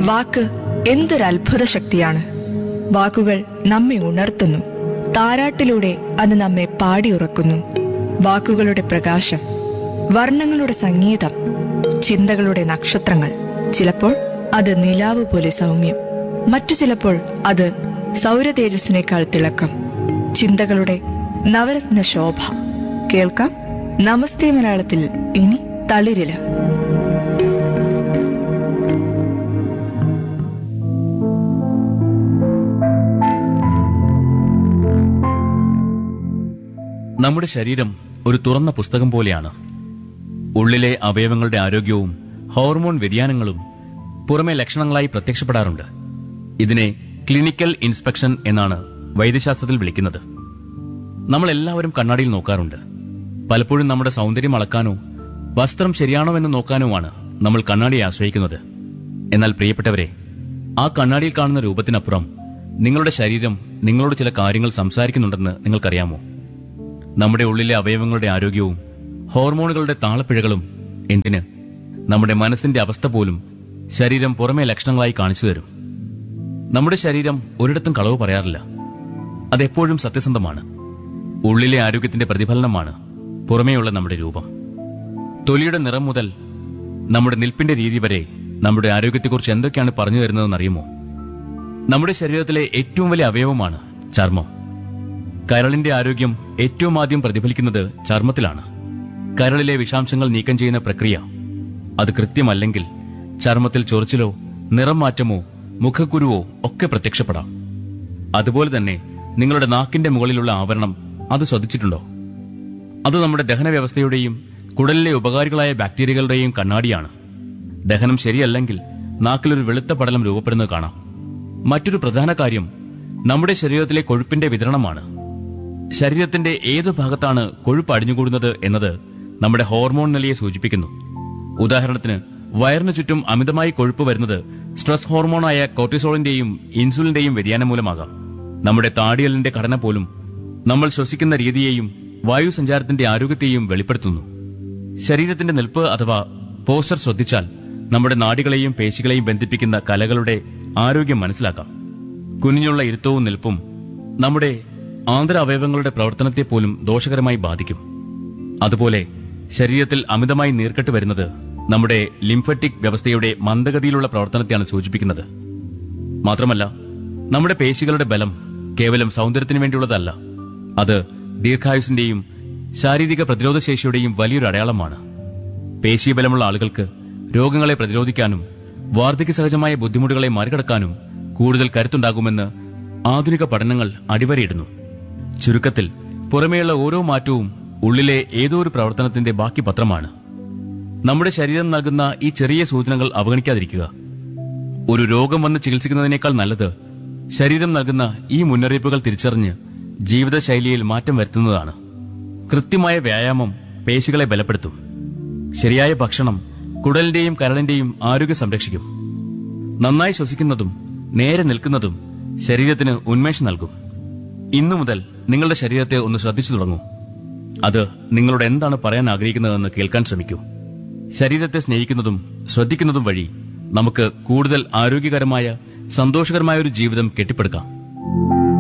വാക്ക് എന്തൊരു അത്ഭുത ശക്തിയാണ് വാക്കുകൾ നമ്മെ ഉണർത്തുന്നു താരാട്ടിലൂടെ അത് നമ്മെ പാടിയുറക്കുന്നു വാക്കുകളുടെ പ്രകാശം വർണ്ണങ്ങളുടെ സംഗീതം ചിന്തകളുടെ നക്ഷത്രങ്ങൾ ചിലപ്പോൾ അത് നിലാവ് പോലെ സൗമ്യം മറ്റു ചിലപ്പോൾ അത് സൗരതേജസ്സിനേക്കാൾ തിളക്കം ചിന്തകളുടെ നവരത്ന ശോഭ കേൾക്കാം നമസ്തേ മലയാളത്തിൽ ഇനി തളിരില നമ്മുടെ ശരീരം ഒരു തുറന്ന പുസ്തകം പോലെയാണ് ഉള്ളിലെ അവയവങ്ങളുടെ ആരോഗ്യവും ഹോർമോൺ വ്യതിയാനങ്ങളും പുറമെ ലക്ഷണങ്ങളായി പ്രത്യക്ഷപ്പെടാറുണ്ട് ഇതിനെ ക്ലിനിക്കൽ ഇൻസ്പെക്ഷൻ എന്നാണ് വൈദ്യശാസ്ത്രത്തിൽ വിളിക്കുന്നത് നമ്മൾ എല്ലാവരും കണ്ണാടിയിൽ നോക്കാറുണ്ട് പലപ്പോഴും നമ്മുടെ സൗന്ദര്യം അളക്കാനോ വസ്ത്രം ശരിയാണോ എന്ന് നോക്കാനുമാണ് നമ്മൾ കണ്ണാടിയെ ആശ്രയിക്കുന്നത് എന്നാൽ പ്രിയപ്പെട്ടവരെ ആ കണ്ണാടിയിൽ കാണുന്ന രൂപത്തിനപ്പുറം നിങ്ങളുടെ ശരീരം നിങ്ങളോട് ചില കാര്യങ്ങൾ സംസാരിക്കുന്നുണ്ടെന്ന് നിങ്ങൾക്കറിയാമോ നമ്മുടെ ഉള്ളിലെ അവയവങ്ങളുടെ ആരോഗ്യവും ഹോർമോണുകളുടെ താളപ്പിഴകളും എന്തിന് നമ്മുടെ മനസ്സിന്റെ അവസ്ഥ പോലും ശരീരം പുറമെ ലക്ഷണങ്ങളായി കാണിച്ചു തരും നമ്മുടെ ശരീരം ഒരിടത്തും കളവ് പറയാറില്ല അതെപ്പോഴും സത്യസന്ധമാണ് ഉള്ളിലെ ആരോഗ്യത്തിന്റെ പ്രതിഫലനമാണ് പുറമേയുള്ള നമ്മുടെ രൂപം തൊലിയുടെ നിറം മുതൽ നമ്മുടെ നിൽപ്പിന്റെ രീതി വരെ നമ്മുടെ ആരോഗ്യത്തെക്കുറിച്ച് എന്തൊക്കെയാണ് പറഞ്ഞു തരുന്നതെന്ന് അറിയുമോ നമ്മുടെ ശരീരത്തിലെ ഏറ്റവും വലിയ അവയവമാണ് ചർമ്മം കരളിന്റെ ആരോഗ്യം ഏറ്റവും ആദ്യം പ്രതിഫലിക്കുന്നത് ചർമ്മത്തിലാണ് കരളിലെ വിഷാംശങ്ങൾ നീക്കം ചെയ്യുന്ന പ്രക്രിയ അത് കൃത്യമല്ലെങ്കിൽ ചർമ്മത്തിൽ ചൊറിച്ചിലോ നിറം മാറ്റമോ മുഖക്കുരുവോ ഒക്കെ പ്രത്യക്ഷപ്പെടാം അതുപോലെ തന്നെ നിങ്ങളുടെ നാക്കിന്റെ മുകളിലുള്ള ആവരണം അത് ശ്രദ്ധിച്ചിട്ടുണ്ടോ അത് നമ്മുടെ ദഹന വ്യവസ്ഥയുടെയും കുടലിലെ ഉപകാരികളായ ബാക്ടീരിയകളുടെയും കണ്ണാടിയാണ് ദഹനം ശരിയല്ലെങ്കിൽ നാക്കിലൊരു വെളുത്ത പടലം രൂപപ്പെടുന്നത് കാണാം മറ്റൊരു പ്രധാന കാര്യം നമ്മുടെ ശരീരത്തിലെ കൊഴുപ്പിന്റെ വിതരണമാണ് ശരീരത്തിന്റെ ഏത് ഭാഗത്താണ് കൊഴുപ്പ് അടിഞ്ഞുകൂടുന്നത് എന്നത് നമ്മുടെ ഹോർമോൺ നിലയെ സൂചിപ്പിക്കുന്നു ഉദാഹരണത്തിന് വയറിന് ചുറ്റും അമിതമായി കൊഴുപ്പ് വരുന്നത് സ്ട്രെസ് ഹോർമോണായ കോർട്ടിസോളിന്റെയും ഇൻസുലിന്റെയും വ്യതിയാനം മൂലമാകാം നമ്മുടെ താടിയലിന്റെ ഘടന പോലും നമ്മൾ ശ്വസിക്കുന്ന രീതിയെയും വായു സഞ്ചാരത്തിന്റെ ആരോഗ്യത്തെയും വെളിപ്പെടുത്തുന്നു ശരീരത്തിന്റെ നിൽപ്പ് അഥവാ പോസ്റ്റർ ശ്രദ്ധിച്ചാൽ നമ്മുടെ നാടികളെയും പേശികളെയും ബന്ധിപ്പിക്കുന്ന കലകളുടെ ആരോഗ്യം മനസ്സിലാക്കാം കുനിഞ്ഞുള്ള ഇരുത്തവും നിൽപ്പും നമ്മുടെ ആന്തര അവയവങ്ങളുടെ പ്രവർത്തനത്തെ പോലും ദോഷകരമായി ബാധിക്കും അതുപോലെ ശരീരത്തിൽ അമിതമായി നീർക്കെട്ട് വരുന്നത് നമ്മുടെ ലിംഫറ്റിക് വ്യവസ്ഥയുടെ മന്ദഗതിയിലുള്ള പ്രവർത്തനത്തെയാണ് സൂചിപ്പിക്കുന്നത് മാത്രമല്ല നമ്മുടെ പേശികളുടെ ബലം കേവലം സൗന്ദര്യത്തിന് വേണ്ടിയുള്ളതല്ല അത് ദീർഘായുസിന്റെയും ശാരീരിക പ്രതിരോധശേഷിയുടെയും വലിയൊരു അടയാളമാണ് പേശീബലമുള്ള ആളുകൾക്ക് രോഗങ്ങളെ പ്രതിരോധിക്കാനും വാർദ്ധക്യ സഹജമായ ബുദ്ധിമുട്ടുകളെ മറികടക്കാനും കൂടുതൽ കരുത്തുണ്ടാകുമെന്ന് ആധുനിക പഠനങ്ങൾ അടിവരയിടുന്നു ചുരുക്കത്തിൽ പുറമേയുള്ള ഓരോ മാറ്റവും ഉള്ളിലെ ഏതോ ഒരു പ്രവർത്തനത്തിന്റെ ബാക്കി പത്രമാണ് നമ്മുടെ ശരീരം നൽകുന്ന ഈ ചെറിയ സൂചനകൾ അവഗണിക്കാതിരിക്കുക ഒരു രോഗം വന്ന് ചികിത്സിക്കുന്നതിനേക്കാൾ നല്ലത് ശരീരം നൽകുന്ന ഈ മുന്നറിയിപ്പുകൾ തിരിച്ചറിഞ്ഞ് ജീവിതശൈലിയിൽ മാറ്റം വരുത്തുന്നതാണ് കൃത്യമായ വ്യായാമം പേശികളെ ബലപ്പെടുത്തും ശരിയായ ഭക്ഷണം കുടലിന്റെയും കരളിന്റെയും ആരോഗ്യം സംരക്ഷിക്കും നന്നായി ശ്വസിക്കുന്നതും നേരെ നിൽക്കുന്നതും ശരീരത്തിന് ഉന്മേഷം നൽകും ഇന്നു മുതൽ നിങ്ങളുടെ ശരീരത്തെ ഒന്ന് ശ്രദ്ധിച്ചു തുടങ്ങൂ അത് നിങ്ങളോട് എന്താണ് പറയാൻ ആഗ്രഹിക്കുന്നതെന്ന് കേൾക്കാൻ ശ്രമിക്കൂ ശരീരത്തെ സ്നേഹിക്കുന്നതും ശ്രദ്ധിക്കുന്നതും വഴി നമുക്ക് കൂടുതൽ ആരോഗ്യകരമായ സന്തോഷകരമായ ഒരു ജീവിതം കെട്ടിപ്പടുക്കാം